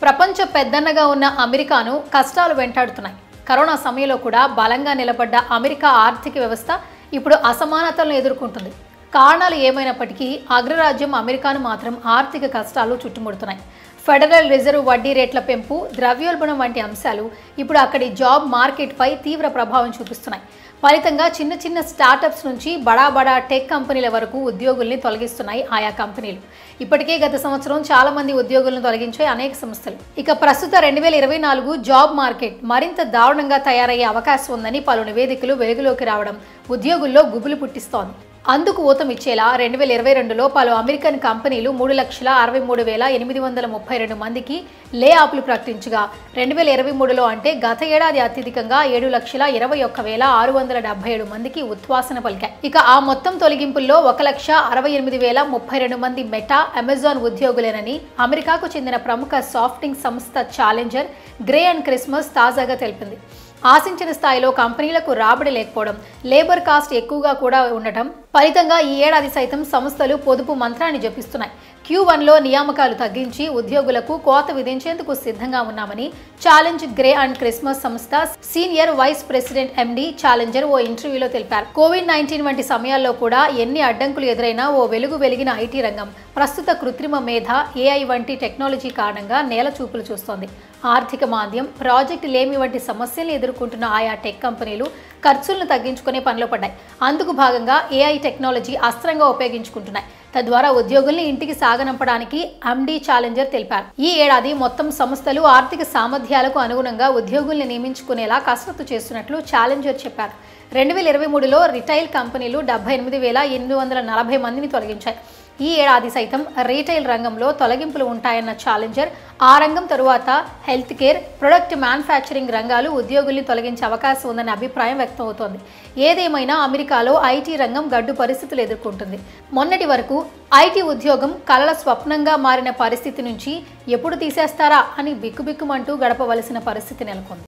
ప్రపంచ పెద్దన్నగా ఉన్న అమెరికాను కష్టాలు వెంటాడుతున్నాయి కరోనా సమయంలో కూడా బలంగా నిలబడ్డ అమెరికా ఆర్థిక వ్యవస్థ ఇప్పుడు అసమానతలను ఎదుర్కొంటుంది కారణాలు ఏమైనప్పటికీ అగ్రరాజ్యం అమెరికాను మాత్రం ఆర్థిక కష్టాలు చుట్టుముడుతున్నాయి ఫెడరల్ రిజర్వ్ వడ్డీ రేట్ల పెంపు ద్రవ్యోల్బణం వంటి అంశాలు ఇప్పుడు అక్కడి జాబ్ మార్కెట్పై తీవ్ర ప్రభావం చూపిస్తున్నాయి ఫలితంగా చిన్న చిన్న స్టార్టప్స్ నుంచి బడా బడా టెక్ కంపెనీల వరకు ఉద్యోగుల్ని తొలగిస్తున్నాయి ఆయా కంపెనీలు ఇప్పటికే గత సంవత్సరం చాలా మంది ఉద్యోగులను తొలగించాయి అనేక సంస్థలు ఇక ప్రస్తుత రెండు వేల ఇరవై నాలుగు జాబ్ మార్కెట్ మరింత దారుణంగా తయారయ్యే అవకాశం ఉందని పలు నివేదికలు వెలుగులోకి రావడం ఉద్యోగుల్లో గుబులు పుట్టిస్తోంది అందుకు ఊతం ఇచ్చేలా రెండు వేల ఇరవై రెండులో పలు అమెరికన్ కంపెనీలు మూడు లక్షల అరవై మూడు వేల ఎనిమిది వందల ముప్పై రెండు మందికి లే ఆఫ్లు ప్రకటించగా రెండు వేల ఇరవై మూడులో అంటే గత ఏడాది అత్యధికంగా ఏడు లక్షల ఇరవై ఒక్క వేల ఆరు వందల డెబ్బై ఏడు మందికి ఉద్వాసన పలికాయి ఇక ఆ మొత్తం తొలగింపుల్లో ఒక లక్ష అరవై ఎనిమిది వేల ముప్పై రెండు మంది మెటా అమెజాన్ ఉద్యోగులేనని అమెరికాకు చెందిన ప్రముఖ సాఫ్టింగ్ సంస్థ ఛాలెంజర్ గ్రే అండ్ క్రిస్మస్ తాజాగా తెలిపింది ఆశించిన స్థాయిలో కంపెనీలకు రాబడి లేకపోవడం లేబర్ కాస్ట్ ఎక్కువగా కూడా ఉండటం ఫలితంగా ఈ ఏడాది సైతం సంస్థలు పొదుపు మంత్రాన్ని జపిస్తున్నాయి క్యూ వన్లో నియామకాలు తగ్గించి ఉద్యోగులకు కోత విధించేందుకు సిద్ధంగా ఉన్నామని ఛాలెంజ్ గ్రే అండ్ క్రిస్మస్ సంస్థ senior vice president MD Challenger ఓ ఇంటర్వ్యూలో తెలిపారు కోవిడ్ నైన్టీన్ వంటి సమయాల్లో కూడా ఎన్ని అడ్డంకులు ఎదురైనా ఓ వెలుగు వెలిగిన ఐటీ రంగం ప్రస్తుత కృత్రిమ మేధ ఏఐ వంటి టెక్నాలజీ కారణంగా నేల చూపులు చూస్తోంది ఆర్థిక మాంద్యం ప్రాజెక్టు లేమి వంటి సమస్యలను ఎదుర్కొంటున్న ఆయా టెక్ కంపెనీలు ఖర్చులను తగ్గించుకునే పనిలో పడ్డాయి అందుకు భాగంగా ఏఐ టెక్నాలజీ అస్త్రంగా ఉపయోగించుకుంటున్నాయి తద్వారా ఉద్యోగుల్ని ఇంటికి సాగనంపడానికి ఎండీ ఛాలెంజర్ తెలిపారు ఈ ఏడాది మొత్తం సంస్థలు ఆర్థిక సామర్థ్యాలకు అనుగుణంగా ఉద్యోగుల్ని నియమించుకునేలా కసరత్తు చేస్తున్నట్లు ఛాలెంజర్ చెప్పారు రెండు వేల ఇరవై మూడులో రిటైల్ కంపెనీలు డెబ్బై ఎనిమిది వేల ఎనిమిది వందల నలభై మందిని తొలగించాయి ఈ ఏడాది సైతం రీటైల్ రంగంలో తొలగింపులు ఉంటాయన్న ఛాలెంజర్ ఆ రంగం తరువాత హెల్త్ కేర్ ప్రొడక్ట్ మ్యానుఫ్యాక్చరింగ్ రంగాలు ఉద్యోగుల్ని తొలగించే అవకాశం ఉందనే అభిప్రాయం వ్యక్తమవుతోంది ఏదేమైనా అమెరికాలో ఐటీ రంగం గడ్డు పరిస్థితులు ఎదుర్కొంటుంది మొన్నటి వరకు ఐటీ ఉద్యోగం కలల స్వప్నంగా మారిన పరిస్థితి నుంచి ఎప్పుడు తీసేస్తారా అని బిక్కుబిక్కుమంటూ గడపవలసిన పరిస్థితి నెలకొంది